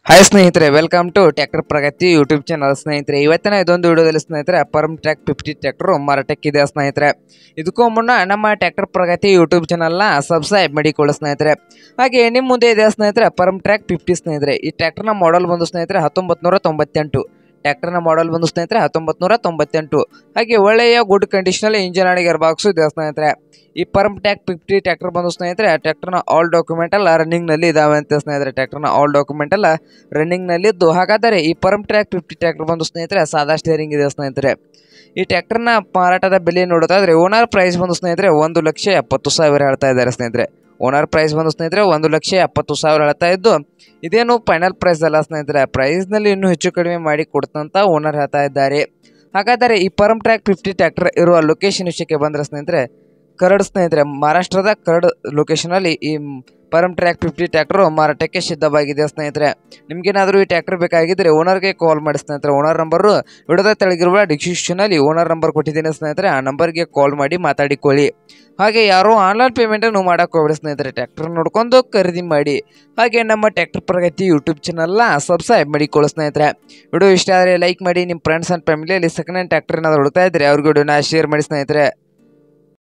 hi ಸ್ನೇಹಿತರೆ welcome to tractor Pragati YouTube channel ಸ್ನೇಹಿತರೆ ಇವತ್ತಿನ ಇದೊಂದು ವಿಡಿಯೋದಲ್ಲಿ ಸ್ನೇಹಿತರೆ ಪರಮ್ ಟ್ರ್ಯಾಕ್ ಫಿಫ್ಟಿ ಟ್ರ್ಯಾಕ್ಟರ್ ಮಾರಾಟಕ್ಕಿದೆ ಸ್ನೇಹಿತರೆ ಇದಕ್ಕೂ ಮುನ್ನ ನಮ್ಮ ಟ್ರ್ಯಾಕ್ಟರ್ ಪ್ರಗತಿ ಯೂಟ್ಯೂಬ್ ಚಾನಲ್ನ ಸಬ್ಸ್ಕ್ರೈಬ್ ಮಾಡಿಕೊಳ್ಳಿ ಸ್ನೇಹಿತರೆ ಹಾಗೆ ನಿಮ್ಮ ಮುಂದೆ ಇದೆ ಸ್ನೇಹಿತರೆ ಪರಮ್ ಟ್ರ್ಯಾಕ್ ಫಿಫ್ಟಿ ಸ್ನೇಹಿತರೆ ಈ ಟ್ರ್ಯಾಕ್ಟರ್ನ ಮಾಡಲ್ ಬಂದು ಸ್ನೇಹಿತರೆ ಹತ್ತೊಂಬತ್ತು ನೂರ ತೊಂಬತ್ತೆಂಟು ಟ್ರ್ಯಾಕ್ಟರ್ನ ಮಾಡಲ್ ಬಂದು ಸ್ನೇಹಿತರೆ ಹತ್ತೊಂಬತ್ತು ನೂರ ತೊಂಬತ್ತೆಂಟು ಹಾಗೆ ಒಳ್ಳೆಯ ಗುಡ್ ಕಂಡೀಷನಲ್ಲಿ ಇಂಜಿನ್ ಆಡಿ ಗೇರ್ ಬಾಕ್ಸು ಇದೆ ಸ್ನೇಹಿತರೆ ಈ ಪರಮ್ ಟ್ಯಾಕ್ ಫಿಫ್ಟಿ ಟ್ರ್ಯಾಕ್ಟರ್ ಬಂದು ಸ್ನೇಹಿತರೆ ಟ್ರ್ಯಾಕ್ಟರ್ನ ಆಲ್ ಡಾಕ್ಯುಮೆಂಟ್ ಎಲ್ಲ ರನ್ನಿಂಗ್ನಲ್ಲಿ ಇದಾವೆ ಅಂತ ಸ್ನೇಹಿತರೆ ಟ್ರ್ಯಾಕ್ಟರ್ನ ಆಲ್ ಡಾಕ್ಯುಮೆಂಟ್ ಎಲ್ಲ ರನ್ನಿಂಗ್ನಲ್ಲಿ ಇದ್ದು ಹಾಗಾದರೆ ಈ ಪರಮ್ ಟ್ರ್ಯಾಕ್ ಫಿಫ್ಟಿ ಟ್ರ್ಯಾಕ್ಟರ್ ಬಂದು ಸ್ನೇಹಿತರೆ ಸಾದಾ ಸ್ಟೇರಿಂಗ್ ಇದೆ ಸ್ನೇಹಿತರೆ ಈ ಟ್ರ್ಯಾಕ್ಟರ್ನ ಮಾರಾಟದ ಬೆಲೆ ನೋಡೋದಾದ್ರೆ ಓನರ್ ಪ್ರೈಸ್ ಬಂದು ಸ್ನೇಹಿತರೆ ಒಂದು ಲಕ್ಷ ಎಪ್ಪತ್ತು ಸಾವಿರ ಹೇಳ್ತಾ ಇದ್ದಾರೆ ಸ್ನೇಹಿತರೆ ಓನರ್ ಪ್ರೈಸ್ ಬಂದು ಸ್ನೇಹಿತರೆ ಒಂದು ಲಕ್ಷ ಎಪ್ಪತ್ತು ಸಾವಿರ ಹೇಳ್ತಾ ಇದ್ದು ಇದೇನು ಫೈನಲ್ ಪ್ರೈಸ್ ಅಲ್ಲ ಸ್ನೇಹಿತರೆ ಪ್ರೈಸ್ನಲ್ಲಿ ಇನ್ನೂ ಹೆಚ್ಚು ಕಡಿಮೆ ಮಾಡಿ ಕೊಡ್ತಂತ ಓನರ್ ಹೇಳ್ತಾ ಇದ್ದಾರೆ ಹಾಗಾದರೆ ಈ ಪರಮ್ ಟ್ರ್ಯಾಕ್ ಫಿಫ್ಟಿ ಟ್ರ್ಯಾಕ್ಟರ್ ಇರುವ ಲೊಕೇಶನ್ ವಿಷಯಕ್ಕೆ ಬಂದರೆ ಸ್ನೇಹಿತರೆ ಕರಡ್ ಸ್ನೇಹಿತರೆ ಮಹಾರಾಷ್ಟ್ರದ ಕರಡ್ ಲೊಕೇಶನಲ್ಲಿ ಈ ಪರಮ್ ಟ್ರ್ಯಾಕ್ ಫಿಫ್ಟಿ ಟ್ರ್ಯಾಕ್ಟರ್ ಮಾರಾಟಕ್ಕೆ ಸಿದ್ಧವಾಗಿದೆ ಸ್ನೇಹಿತರೆ ನಿಮ್ಗೇನಾದರೂ ಈ ಟ್ರ್ಯಾಕ್ಟರ್ ಬೇಕಾಗಿದ್ದರೆ ಓನರ್ಗೆ ಕಾಲ್ ಮಾಡಿ ಸ್ನೇಹಿತರೆ ಓನರ್ ನಂಬರು ವಿಡದ ತೆಳಗಿರುವ ಡಿಸ್ಕ್ರಿಪ್ಷನಲ್ಲಿ ಓನರ್ ನಂಬರ್ ಕೊಟ್ಟಿದ್ದೀನಿ ಸ್ನೇಹಿತರೆ ಆ ನಂಬರ್ಗೆ ಕಾಲ್ ಮಾಡಿ ಮಾತಾಡಿಕೊಳ್ಳಿ ಹಾಗೆ ಯಾರೋ ಆನ್ಲೈನ್ ಪೇಮೆಂಟನ್ನು ಮಾಡೋಕೆ ಹೋಗ್ಬೇಡಿ ಸ್ನೇಹಿತರೆ ಟ್ರ್ಯಾಕ್ಟರ್ ನೋಡ್ಕೊಂಡು ಖರೀದಿ ಮಾಡಿ ಹಾಗೆ ನಮ್ಮ ಟ್ರ್ಯಾಕ್ಟರ್ ಪ್ರಗತಿ ಯೂಟ್ಯೂಬ್ ಚಾನಲ್ನ ಸಬ್ಸ್ಕ್ರೈಬ್ ಮಾಡಿಕೊಳ್ಳಿ ಸ್ನೇಹಿತರೆ ವಿಡಿಯೋ ಇಷ್ಟ ಆದರೆ ಲೈಕ್ ಮಾಡಿ ನಿಮ್ಮ ಫ್ರೆಂಡ್ಸ್ ಆ್ಯಂಡ್ ಫ್ಯಾಮಿಲಿಯಲ್ಲಿ ಸೆಕೆಂಡ್ ಹ್ಯಾಂಡ್ ಟ್ರ್ಯಾಕ್ಟರ್ ಏನಾದರೂ ಹುಡುಕ್ತಾ ಇದ್ದರೆ ಅವ್ರಿಗೆ ವಿಡಿಯೋನ ಶೇರ್ ಮಾಡಿ ಸ್ನೇಹಿತರೆ